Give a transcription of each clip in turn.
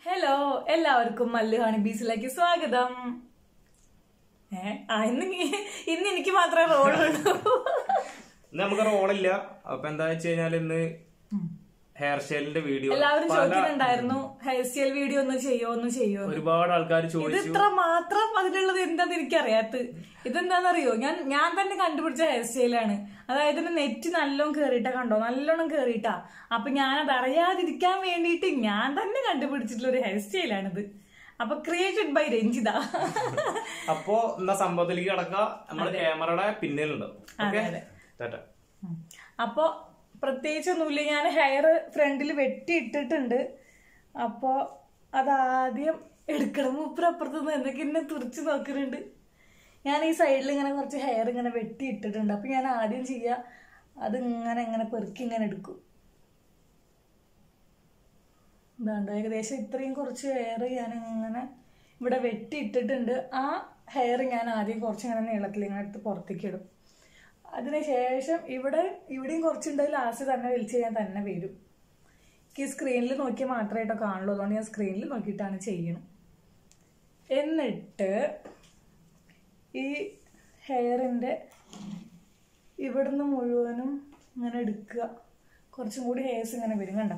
Hello എല്ലാവർക്കും Mallu honey ബീസിലേക്ക് സ്വാഗതം ഏ ആ ഇന്ന് നീ- ഇന്ന് എനിക്ക് മാത്രമേ റോളുള്ളൂ ഇന്ന് നമുക്ക് റോളില്ല അപ്പൊ എന്താ വെച്ച് കഴിഞ്ഞാൽ ഇന്ന് ഹെയർ സ്റ്റൈലിന്റെ വീഡിയോ എല്ലാവരും ചോദിക്കുന്നുണ്ടായിരുന്നു ഹെയർ സ്റ്റൈൽ വീഡിയോ ഒന്ന് ചെയ്യോ ഒന്ന് ചെയ്യോ എന്ന്. ഒരുപാട് ആൾക്കാർ ഇത് ചോദിച്ചു ഇത്ര മാത്രം അതിലുള്ളത് എന്താന്ന് എനിക്കറിയാത്ത ഇതെന്താണെന്നറിയോ ഞാൻ ഞാൻ തന്നെ കണ്ടുപിടിച്ച ഹെയർ സ്റ്റൈലാണ് അതായത് ഇതിന്റെ നെറ്റ് നല്ലോണം കേറിയിട്ടാ കണ്ടോ നല്ലോണം കേറിയിട്ടാ അപ്പൊ ഞാൻ അത് അറിയാതിരിക്കാൻ വേണ്ടിയിട്ട് ഞാൻ തന്നെ കണ്ടുപിടിച്ചിട്ടുള്ള ഒരു ഹെയർ സ്റ്റൈലാണിത് അപ്പൊ ക്രിയേറ്റഡ് ബൈ രഞ്ജിത അപ്പോ എന്നാ സംഭവത്തിലേക്ക് കിടക്ക നമ്മുടെ ക്യാമറയുടെ പിന്നിലുണ്ടാവും ഓക്കെ ടാറ്റ ഉം. അപ്പൊ പ്രത്യേകിച്ചൊന്നുമില്ല ഞാൻ ഹെയർ ഫ്രണ്ടിൽ വെട്ടി ഇട്ടിട്ടുണ്ട് അപ്പോ അതാദ്യം എടുക്കണം മൂപ്പര് അപ്പുറത്ത് നിന്ന് എന്തൊക്കെ എന്നെ തുറച്ച് നോക്കുന്നുണ്ട് ഞാൻ ഈ സൈഡിൽ ഇങ്ങനെ കുറച്ച് ഹെയർ ഇങ്ങനെ വെട്ടി ഇട്ടിട്ടുണ്ട് അപ്പൊ ഞാൻ ആദ്യം ചെയ്യുക അത് ഇങ്ങനെ ഇങ്ങനെ പെറുക്കി ഇങ്ങനെ എടുക്കും ഇതാണ്ട് ഏകദേശം ഇത്രയും കുറച്ച് ഹെയർ ഞാൻ ഇങ്ങനെ ഇവിടെ വെട്ടി ഇട്ടിട്ടുണ്ട് ആ ഹെയർ ഞാൻ ആദ്യം കുറച്ച് ഇങ്ങനെ നീളത്തിൽ ഇങ്ങനെ എടുത്ത് പുറത്തേക്ക് ഇടും അതിനുശേഷം ഇവിടെ ഇവിടെയും കുറച്ചുണ്ട് ലാസ്റ്റ് തന്നെ വലിച്ച് ഞാൻ തന്നെ വരും എനിക്ക് സ്ക്രീനിൽ നോക്കിയാൽ മാത്രമായിട്ടോ കാണുള്ളൂ അതുകൊണ്ട് ഞാൻ സ്ക്രീനിൽ നോക്കിയിട്ടാണ് ചെയ്യണം എന്നിട്ട് ഈ ഹെയറിൻ്റെ ഇവിടുന്ന് മുഴുവനും ഇങ്ങനെ എടുക്കുക കുറച്ചും കൂടി ഹെയർസ് ഇങ്ങനെ വരും കണ്ടോ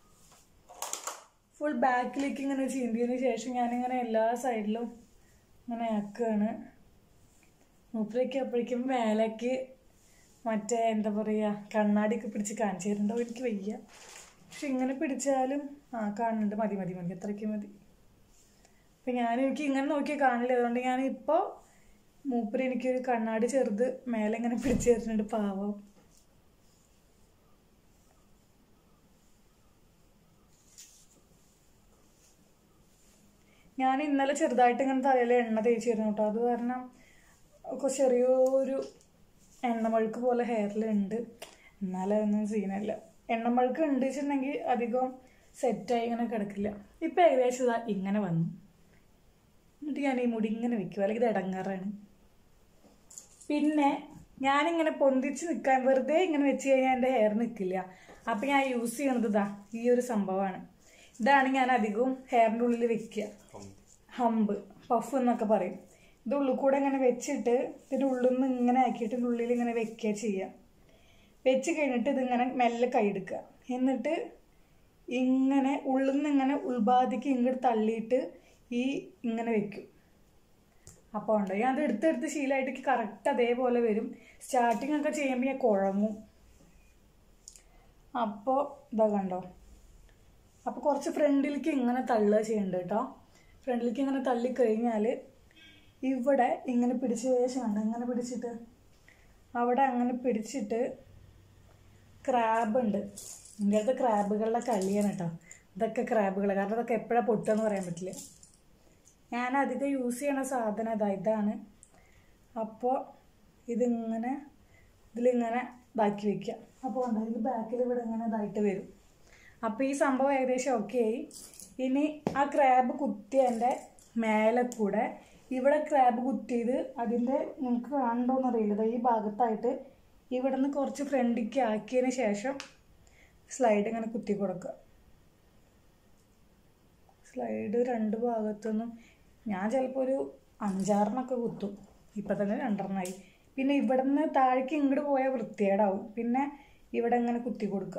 ഫുൾ ബാക്കിലേക്ക് ഇങ്ങനെ ചീന്തിയതിന് ശേഷം ഞാനിങ്ങനെ എല്ലാ സൈഡിലും ഇങ്ങനെ ആക്കുകയാണ് മൂപ്പരയ്ക്ക് അപ്പോഴേക്കും മേലേക്ക് മറ്റേ എന്താ പറയുക കണ്ണാടിയൊക്കെ പിടിച്ച് കാണിച്ചു തരുന്നുണ്ടോ എനിക്ക് വയ്യ പക്ഷെ ഇങ്ങനെ പിടിച്ചാലും ആ കാണുന്നുണ്ട് മതി മതി മതി അത്രയ്ക്ക് മതി അപ്പം ഞാൻ എനിക്ക് ഇങ്ങനെ നോക്കിയാൽ കാണില്ല അതുകൊണ്ട് ഞാൻ ഇപ്പോൾ മൂപ്പര് എനിക്കൊരു കണ്ണാടി ചെറുത് മേലെ ഇങ്ങനെ പിടിച്ചു തരുന്നുണ്ട് പാവം ഞാൻ ഇന്നലെ ചെറുതായിട്ട് ഇങ്ങനെ തലയിൽ എണ്ണ തേച്ചിരുന്നു കേട്ടോ അത് കാരണം ഒക്കെ ചെറിയൊരു എണ്ണമഴുക്ക് പോലെ ഹെയറിലുണ്ട് എന്നാലും അതൊന്നും സീനല്ല എണ്ണമഴുക്ക് ഉണ്ട് വെച്ചിട്ടുണ്ടെങ്കിൽ അധികം സെറ്റായി ഇങ്ങനെ കിടക്കില്ല ഇപ്പം ഏകദേശം ഇതാ ഇങ്ങനെ വന്നു എന്നിട്ട് ഞാൻ ഈ മുടി ഇങ്ങനെ വെക്കും അല്ലെങ്കിൽ ഇത് ഇടങ്ങാറാണ് പിന്നെ ഞാനിങ്ങനെ പൊന്തിച്ച് നിൽക്കാൻ വെറുതെ ഇങ്ങനെ വെച്ച് കഴിഞ്ഞാൽ എൻ്റെ ഹെയർ നിൽക്കില്ല അപ്പം ഞാൻ യൂസ് ചെയ്യണത് ഇതാ ഈ ഒരു സംഭവമാണ് ഇതാണ് ഞാൻ അധികവും ഹെയറിൻ്റെ ഉള്ളിൽ വെക്കുക ഹമ്പ് പഫ് എന്നൊക്കെ പറയും ഇത് ഉള്ളിൽ കൂടെ ഇങ്ങനെ വെച്ചിട്ട് ഇതിൻ്റെ ഉള്ളിൽ നിന്ന് ഇങ്ങനെ ആക്കിയിട്ട് ഇതിൻ്റെ ഉള്ളിൽ ഇങ്ങനെ വെക്കുക ചെയ്യുക വെച്ച് കഴിഞ്ഞിട്ട് ഇതിങ്ങനെ മെല്ലെ കൈയെടുക്കുക എന്നിട്ട് ഇങ്ങനെ ഉള്ളിൽ നിന്ന് ഇങ്ങനെ ഉൾഭാഗത്തേക്ക് ഇങ്ങോട്ട് തള്ളിയിട്ട് ഈ ഇങ്ങനെ വെക്കും അപ്പോൾ ഉണ്ട് ഞാൻ അത് എടുത്തെടുത്ത് ശീലമായിട്ട് കറക്റ്റ് അതേപോലെ വരും സ്റ്റാർട്ടിങ് ഒക്കെ ചെയ്യുമ്പോൾ ഞാൻ കുഴങ്ങും അപ്പോൾ ഇതാ കണ്ടോ അപ്പോൾ കുറച്ച് ഫ്രണ്ടിലേക്ക് ഇങ്ങനെ തള്ളുക ചെയ്യുന്നുണ്ട് കേട്ടോ ഫ്രണ്ടിലേക്ക് ഇങ്ങനെ തള്ളിക്കഴിഞ്ഞാൽ ഇവിടെ ഇങ്ങനെ പിടിച്ച ശേഷം കണ്ടോ ഇങ്ങനെ പിടിച്ചിട്ട് അവിടെ അങ്ങനെ പിടിച്ചിട്ട് ക്രാബ് ഉണ്ട് എൻ്റെ അടുത്ത് ക്രാബുകളുടെ കളിയാണ് കേട്ടോ ഇതൊക്കെ ക്രാബുകൾ കാരണം ഇതൊക്കെ എപ്പോഴാണ് പൊട്ടുകയെന്ന് പറയാൻ പറ്റില്ല ഞാൻ അധികം യൂസ് ചെയ്യണ സാധനം ഇതാ ഇതാണ് അപ്പോൾ ഇതിങ്ങനെ ഇതിലിങ്ങനെ ഇതാക്കി വെക്കുക അപ്പോൾ ഉണ്ട് ഇത് ബാക്കിൽ ഇവിടെ ഇങ്ങനെ ഇതായിട്ട് വരും അപ്പോൾ ഈ സംഭവം ഏകദേശം ഓക്കെ ആയി ഇനി ആ ക്രാബ് കുത്തിയതിൻ്റെ മേലെ കൂടെ ഇവിടെ ക്രാബ് കുത്തിയത് അതിൻ്റെ നിങ്ങൾക്ക് കാണണ്ടോന്ന് അറിയില്ല ദാ ഈ ഭാഗത്തായിട്ട് ഇവിടെ നിന്ന് കുറച്ച് ഫ്രണ്ടിക്ക് ആക്കിയതിന് ശേഷം സ്ലൈഡ് ഇങ്ങനെ കുത്തി കൊടുക്കുക സ്ലൈഡ് രണ്ട് ഭാഗത്തുനിന്നും ഞാൻ ചിലപ്പോൾ ഒരു അഞ്ചാറിനൊക്കെ കുത്തും ഇപ്പം തന്നെ രണ്ടെണ്ണമായി പിന്നെ ഇവിടെ നിന്ന് താഴേക്ക് ഇങ്ങോട്ട് പോയാൽ വൃത്തികേടാവും പിന്നെ ഇവിടെ ഇങ്ങനെ കുത്തി കൊടുക്കുക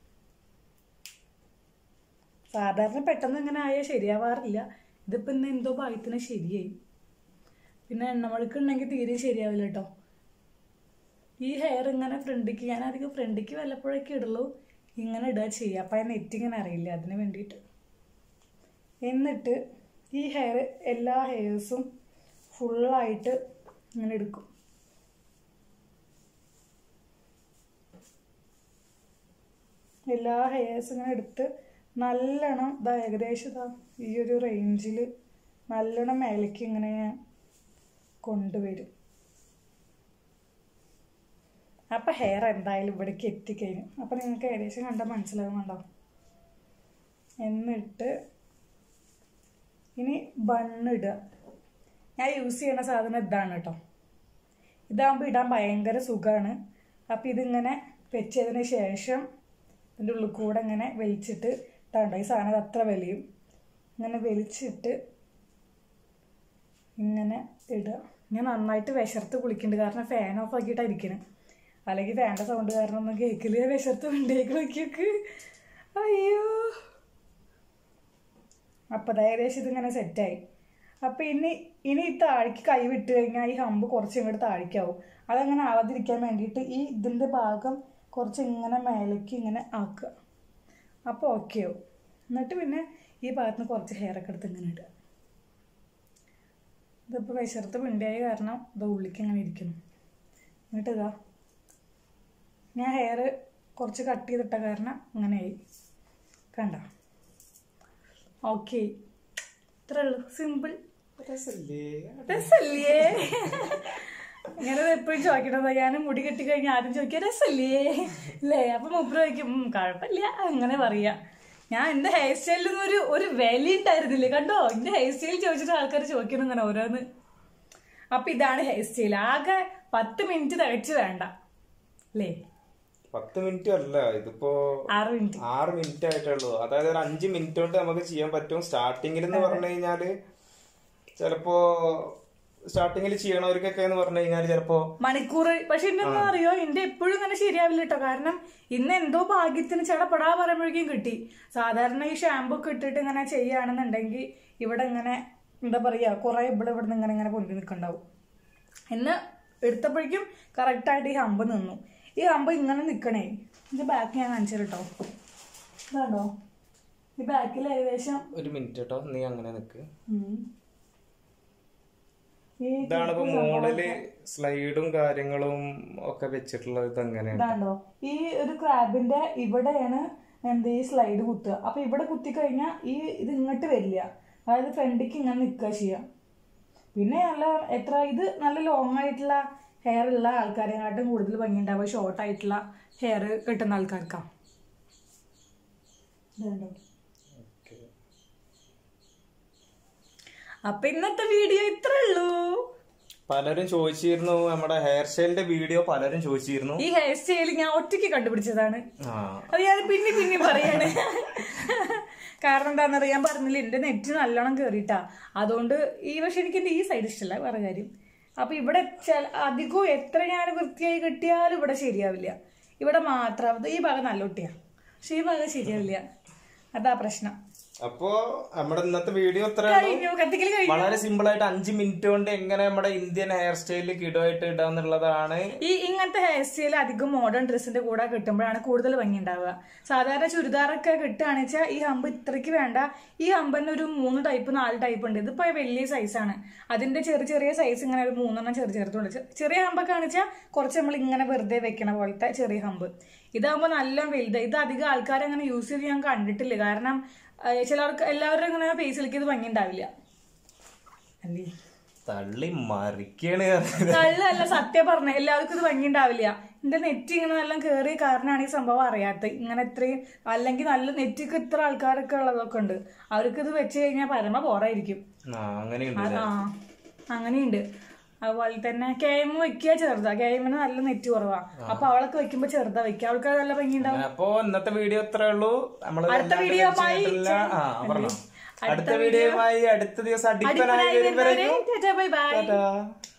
സാധാരണ പെട്ടെന്ന് ഇങ്ങനെ ആയാൽ ശരിയാവാറില്ല ഇതിപ്പോൾ ഇന്ന് എന്തോ ഭാഗ്യത്തിന് ശരിയായി പിന്നെ എണ്ണമഴുക്ക് ഉണ്ടെങ്കിൽ തീരെ ശരിയാവില്ല കേട്ടോ ഈ ഹെയർ ഇങ്ങനെ ഫ്രണ്ടിക്ക് ഞാൻ അധികം ഫ്രണ്ടിക്ക് വല്ലപ്പോഴൊക്കെ ഇടുള്ളൂ ഇങ്ങനെ ഇടുക ചെയ്യുക അപ്പം ആ നെറ്റ് ഇങ്ങനെ അറിയില്ല അതിന് വേണ്ടിയിട്ട് എന്നിട്ട് ഈ ഹെയർ എല്ലാ ഹെയർസും ഫുള്ളായിട്ട് ഇങ്ങനെ എടുക്കും എല്ലാ ഹെയർസും ഇങ്ങനെ എടുത്ത് നല്ലോണം ഇതാ ഏകദേശം ഇതാ ഈ ഒരു റേഞ്ചിൽ നല്ലോണം മേലേക്ക് ഇങ്ങനെ ഞാൻ കൊണ്ടുവരും അപ്പം ഹെയർ എന്തായാലും ഇവിടേക്ക് എത്തിക്കഴിഞ്ഞു അപ്പം നിങ്ങൾക്ക് ഏകദേശം കണ്ടാൽ മനസ്സിലാകുന്നുണ്ടോ എന്നിട്ട് ഇനി ബണ്ണിടുക ഞാൻ യൂസ് ചെയ്യുന്ന സാധനം ഇതാണ് കേട്ടോ ഇതാകുമ്പോൾ ഇടാൻ ഭയങ്കര സുഖമാണ് അപ്പം ഇതിങ്ങനെ വെച്ചതിന് ശേഷം ഇതിൻ്റെ ഉള്ളിൽ കൂടെ ഇങ്ങനെ വലിച്ചിട്ട് ഇതാണ്ടോ ഈ സാധനം ഇത് അത്ര വലിയും ഇങ്ങനെ വലിച്ചിട്ട് ഇങ്ങനെ ഇടുക ഞാൻ നന്നായിട്ട് വിശർത്ത് കുളിക്കുന്നുണ്ട് കാരണം ഫാൻ ഓഫ് ആക്കിയിട്ടാണ് ഇരിക്കണത് അല്ലെങ്കിൽ ഫാൻ്റെ സൗണ്ട് കാരണം ഒന്നും കേൾക്കില്ല വിശർത്ത് വണ്ടിയേക്ക് നോക്കിയൊക്കെ അയ്യോ അപ്പം അത് ഏകദേശം ഇതിങ്ങനെ സെറ്റായി അപ്പം ഇനി ഇനി ഈ താഴേക്ക് കൈ വിട്ട് കഴിഞ്ഞാൽ ഈ ഹമ്പ് കുറച്ച് ഇങ്ങോട്ട് താഴേക്കാവും അതങ്ങനെ ആവാതിരിക്കാൻ വേണ്ടിയിട്ട് ഈ ഇതിൻ്റെ ഭാഗം കുറച്ച് ഇങ്ങനെ മേലേക്ക് ഇങ്ങനെ ആക്കുക അപ്പോൾ ഓക്കെ ആവും എന്നിട്ട് പിന്നെ ഈ ഭാഗത്ത് നിന്ന് കുറച്ച് ഹെയർ ഒക്കെ എടുത്ത് ഇങ്ങനെ ഇടുക ഇതിപ്പോൾ വിശർത്ത് പിണ്ടിയായ കാരണം ഇത് ഉള്ളിക്ക് ഇങ്ങനെ ഇരിക്കുന്നു എന്നിട്ട് ഇതാ ഞാൻ ഹെയർ കുറച്ച് കട്ട് ചെയ്തിട്ട കാരണം അങ്ങനെയായി കണ്ട ഓക്കെ ഇത്രേ ഉള്ളൂ സിമ്പിൾ രസല്ലേ ഇങ്ങനെ എപ്പോഴും ചോദിക്കണത് ഞാൻ മുടി കെട്ടി കഴിഞ്ഞാൽ ആദ്യം ചോദിക്കുക രസല്ലേ അല്ലേ അപ്പൊ മൂപ്പര് ചോദിക്കും "ഉം, കുഴപ്പമില്ല അങ്ങനെ പറയാ ഞാൻ എന്റെ ഹെയർ സ്റ്റൈലിനൊന്നും ഒരു ഒരു വില ഉണ്ടായിരുന്നില്ലേ കണ്ടോ എന്റെ ഹെയർ സ്റ്റൈൽ ചോദിച്ചിട്ട് ആൾക്കാർ ചോദിക്കണം ഇങ്ങനെ ഓരോന്ന് അപ്പൊ ഇതാണ് ഹെയർ സ്റ്റൈൽ ആകെ പത്ത് മിനിറ്റ് തികച്ചു വേണ്ട അല്ലേ പത്ത് മിനിറ്റ് അല്ല ഇതിപ്പോ ആറ് മിനിറ്റ് ആറ് മിനിറ്റ് ആയിട്ടേ ഉള്ളൂ അതായത് ഒരു അഞ്ച് മിനിറ്റ് കൊണ്ട് നമുക്ക് ചെയ്യാൻ പറ്റും സ്റ്റാർട്ടിങ്ങിൽ എന്ന് പറഞ്ഞു കഴിഞ്ഞാല് ചിലപ്പോ സ്റ്റാർട്ടിങ്ങിൽ ചെയ്യണവർക്കൊക്കെ എന്ന് പറഞ്ഞു കഴിഞ്ഞാൽ ചിലപ്പോ മണിക്കൂർ പക്ഷെ എന്റെ എന്താ അറിയോ എന്റെ എപ്പോഴും ഇങ്ങനെ ശരിയാവില്ല കേട്ടോ കാരണം ഇന്ന് എന്തോ ഭാഗ്യത്തിന് ചടപടാ പറയുമ്പോഴേക്കും കിട്ടി സാധാരണ ഈ ഷാമ്പു ഒക്കെ ഇട്ടിട്ട് ഇങ്ങനെ ചെയ്യുകയാണെന്നുണ്ടെങ്കിൽ ഇവിടെ ഇങ്ങനെ എന്താ പറയാ കുറെ ഇവിടെ ഇവിടെ നിന്ന് ഇങ്ങനെ ഇങ്ങനെ പൊന്തി നിൽക്കണ്ടാവും ഇന്ന് എടുത്തപ്പോഴേക്കും കറക്റ്റായിട്ട് ഈ ഹമ്പ് നിന്നു ഈ ഹമ്പ് ഇങ്ങനെ നിൽക്കണേ ഇത് ബാക്ക് ഞാൻ കാണിച്ചു കേട്ടോ ഇതാണോ ഈ ബാക്കിൽ ഏകദേശം ഒരു മിനിറ്റ് കേട്ടോ നീ അങ്ങനെ നിക്ക് ഉം. ഈ ഇതാണ് ഇപ്പൊ മോഡല് സ്ലൈഡും കാര്യങ്ങളും ഒക്കെ വെച്ചിട്ടുള്ളത് ഇത് എങ്ങനെയാണ് ഇതാണ്ടോ ഈ ഒരു ക്രാബിന്റെ ഇവിടെയാണ് എന്ത് ഈ സ്ലൈഡ് കുത്തുക അപ്പൊ ഇവിടെ കുത്തി കഴിഞ്ഞാൽ ഈ ഇത് ഇങ്ങോട്ട് വരില്ല അതായത് ഫ്രണ്ടിക്ക് ഇങ്ങനെ നിൽക്കുക ചെയ്യാം പിന്നെ നല്ല എത്ര ഇത് നല്ല ലോങ് ആയിട്ടുള്ള ഹെയർ ഉള്ള ആൾക്കാരെക്കാട്ടും കൂടുതൽ ഭംഗിയുണ്ടാവുക ഷോർട്ട് ആയിട്ടുള്ള ഹെയർ കിട്ടുന്ന ആൾക്കാർക്കാ ഇതുണ്ടോ അപ്പൊ ഇന്നത്തെ വീഡിയോ ഇത്രേ ഉള്ളൂ പലരും ചോദിച്ചിരുന്നു നമ്മുടെ ഹെയർ സ്റ്റൈലിന്റെ വീഡിയോ പലരും ചോദിച്ചിരുന്നു ഈ ഹെയർ സ്റ്റൈൽ ഞാൻ ഒറ്റയ്ക്ക് കണ്ടുപിടിച്ചതാണ് ആ അത് ഞാൻ പിന്നെ പിന്നെ പറയാണ് കാരണം എന്താണെന്നറിയാം ഞാൻ പറഞ്ഞില്ല എന്റെ നെറ്റ് നല്ലോണം കേറിയിട്ടാ അതുകൊണ്ട് ഈ പക്ഷെ എനിക്ക് എന്റെ ഈ സൈഡ് ഇഷ്ടമല്ല വേറെ കാര്യം അപ്പൊ ഇവിടെ ചില- അധികവും എത്ര ഞാൻ വൃത്തിയായി കിട്ടിയാലും ഇവിടെ ശരിയാവില്ല ഇവിടെ മാത്രം അത് ഈ ഭാഗം നല്ല കുട്ടിയാ പക്ഷെ ഈ ഭാഗം ശരിയാവില്ല അതാ പ്രശ്നം അപ്പോ നമ്മുടെ ഇന്നത്തെ വീഡിയോ ഇത്ര കഴിഞ്ഞു കത്തിക്കൽ കഴിഞ്ഞു വളരെ സിമ്പിൾ ആയിട്ട് അഞ്ച് മിനിറ്റ് കൊണ്ട് എങ്ങനെ നമ്മുടെ ഇന്ത്യൻ ഹെയർ സ്റ്റൈലിൽ കിടുവായിട്ട് ഇടാന്നുള്ളതാണ് ഈ ഇങ്ങനത്തെ ഹെയർ സ്റ്റൈൽ അധികം മോഡേൺ ഡ്രസ്സിന്റെ കൂടെ കിട്ടുമ്പോഴാണ് കൂടുതൽ ഭംഗി ഉണ്ടാവുക സാധാരണ ചുരിദാറൊക്കെ കിട്ടുകയാണെന്ന് വെച്ചാൽ ഈ ഹമ്പ് ഇത്രയ്ക്ക് വേണ്ട ഈ ഹമ്പിന് ഒരു മൂന്ന് ടൈപ്പ് നാല് ടൈപ്പ് ഉണ്ട് ഇതിപ്പോ വലിയ സൈസാണ് അതിന്റെ ചെറിയ ചെറിയ സൈസ് ഇങ്ങനെ ഒരു മൂന്നെണ്ണം ചെറിയ ചെറുതുണ്ട് ചെ- ചെറിയ ഹമ്പൊക്കെ കാണിച്ചാൽ കുറച്ച് നമ്മൾ ഇങ്ങനെ വെറുതെ വെക്കണ പോലത്തെ ചെറിയ ഹമ്പ് ഇതാകുമ്പോൾ നല്ല വലുത് ഇത് അധികം ആൾക്കാർ അങ്ങനെ യൂസ് ചെയ്ത് ഞാൻ കണ്ടിട്ടില്ല കാരണം ആ, ചിലർക്ക് എല്ലാവരും ഇങ്ങനെ ഫേസിലേക്ക് ഇത് ഭംഗി ഉണ്ടാവില്ല അല്ലേ തള്ളി മറിക്കാണ് കള്ളല്ല സത്യം പറഞ്ഞ എല്ലാവർക്കും ഇത് ഭംഗി ഉണ്ടാവില്ല എന്റെ നെറ്റ് ഇങ്ങനെ നല്ല കേറിയ കാരണമാണ് ഈ സംഭവം അറിയാത്തത് ഇങ്ങനെ ഇത്രയും അല്ലെങ്കിൽ നല്ല നെറ്റിക്ക് ഇത്ര ആൾക്കാരൊക്കെ ഉള്ളതൊക്കെ ഉണ്ട് അവർക്ക് ഇത് വെച്ച് കഴിഞ്ഞാൽ പരമ പോറായിരിക്കും ആ അങ്ങനെയുണ്ട് ആ അങ്ങനെയുണ്ട് അതുപോലെ തന്നെ കേമ വെക്കുക ചെറുതാ കേമിന് നല്ല നെറ്റ് കുറവാ അപ്പൊ അവളൊക്കെ വെക്കുമ്പോ ചെറുതാ വെക്കുക അവൾക്ക് നല്ല ഭംഗി ഉണ്ടാവും അങ്ങനെ അപ്പോ ഇന്നത്തെ വീഡിയോ ഇത്രേ ഉള്ളൂ നമ്മള് അടുത്ത വല്ലാണ്ട് വീഡിയോയുമായി ടെൻഷൻ ആയിട്ടില്ല. ആ പറഞ്ഞോ അടുത്ത വീഡിയോയുമായി അടുത്ത ദിവസം അടിപ്പനായി അടിപൊളിയായി വരുമ്പോഴേക്കും ബൈ ബൈ ടാറ്റാ